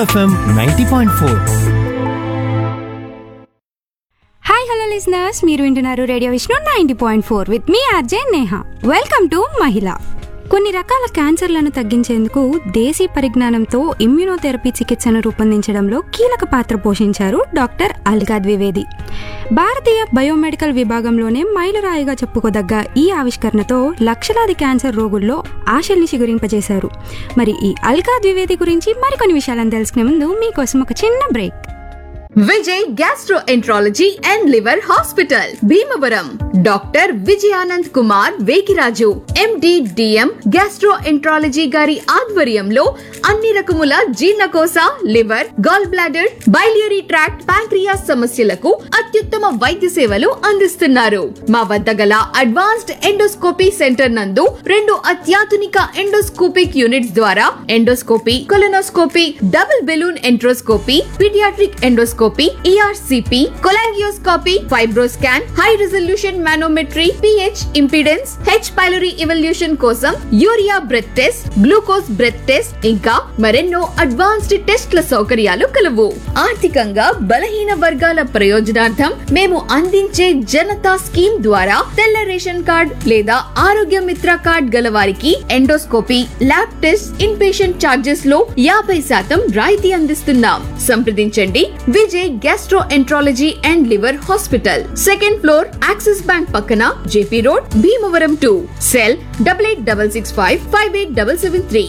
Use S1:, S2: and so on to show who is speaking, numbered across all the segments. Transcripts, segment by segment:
S1: FM ninety point four
S2: hi hello listeners మీరు వింటున్నారు radio Vishnu ninety point four with మీ RJ Neha welcome to మహిళ కొన్ని రకాల క్యాన్సర్లను తగ్గించేందుకు దేశీ పరిజ్ఞానంతో ఇమ్యునోథెరపీ చికిత్సను రూపొందించడంలో కీలక పాత్ర పోషించారు డాక్టర్ అల్గా ద్వివేది భారతీయ బయోమెడికల్ విభాగంలోనే మైలురాయిగా చెప్పుకోదగ్గ ఈ ఆవిష్కరణతో లక్షలాది క్యాన్సర్ రోగుల్లో ఆశల్ని చిగురింపజేశారు మరి ఈ అల్గా ద్వివేది గురించి మరికొన్ని విషయాలను తెలుసుకునే ముందు మీకోసం ఒక చిన్న break
S3: Vijay gastroenterology and liver hospital Bhimavaram doctor Vijayanand Kumar Vekiraju MD DM gastroenterology గారి ఆధ్వర్యంలో అన్ని రకముల జీర్ణకోశ liver gallbladder biliary tract pancreas సమస్యలకు అత్యుత్తమ వైద్య సేవలు అందిస్తున్నారు మా వద్ద గల అడ్వాన్స్డ్ ఎండోస్కోపీ సెంటర్ నందు రెండు అత్యాధునిక ఎండోస్కోపిక్ యూనిట్స్ ద్వారా endoscopy colonoscopy double balloon enteroscopy paediatric endoscopy ERCP cholangioscopy Fibroscan high resolution manometry pH impedance H pylori evaluation కోసం urea breath test glucose breath test ఇంకా మరెన్నో అడ్వాన్స్డ్ టెస్ట్ల సౌకర్యాలు కలవు ఆర్థికంగా బలహీన వర్గాల ప్రయోజనార్థం మేము అందించే జనతా స్కీమ్ ద్వారా తెల్ల రేషన్ కార్డ్ లేదా ఆరోగ్య మిత్ర కార్డ్ గల వారికి endoscopy lab test in patient charges లో యాభై శాతం రాయితీ అందిస్తున్నాం సంప్రదించండి Vijay gastroenterology and liver hospital second floor Axis bank పక్కన JP road Bhimavaram to cell double eight double six five five eight double seven three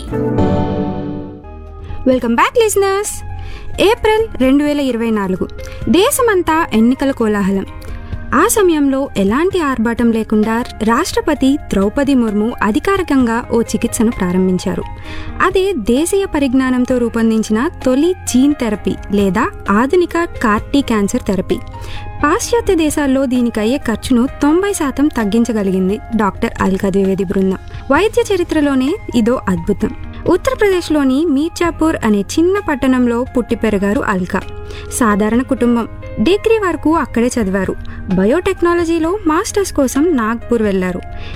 S2: welcome back listeners April రెండు వేల ఇరవై నాలుగు దేశమంతా ఎన్నికల కోలాహలం ఆ సమయంలో ఎలాంటి ఆర్భాటం లేకుండా రాష్ట్రపతి ద్రౌపది ముర్ము అధికారికంగా ఓ చికిత్సను ప్రారంభించారు అదే దేశీయ పరిజ్ఞానంతో రూపొందించిన తొలి జీన్ థెరపీ లేదా ఆధునిక కార్టీ క్యాన్సర్ థెరపీ పాశ్చాత్య దేశాల్లో దీనికి అయ్యే ఖర్చును తొంభై శాతం తగ్గించగలిగింది డాక్టర్ అల్కా ద్వివేది బృందం వైద్య చరిత్రలోనే ఇదో అద్భుతం ఉత్తరప్రదేశ్లోని మీర్జాపూర్ అనే చిన్న పట్టణంలో పుట్టి పెరిగారు అల్కా సాధారణ కుటుంబం డిగ్రీ వరకు అక్కడే చదివారు బయోటెక్నాలజీలో మాస్టర్స్ కోసం నాగ్పూర్ వెళ్లారు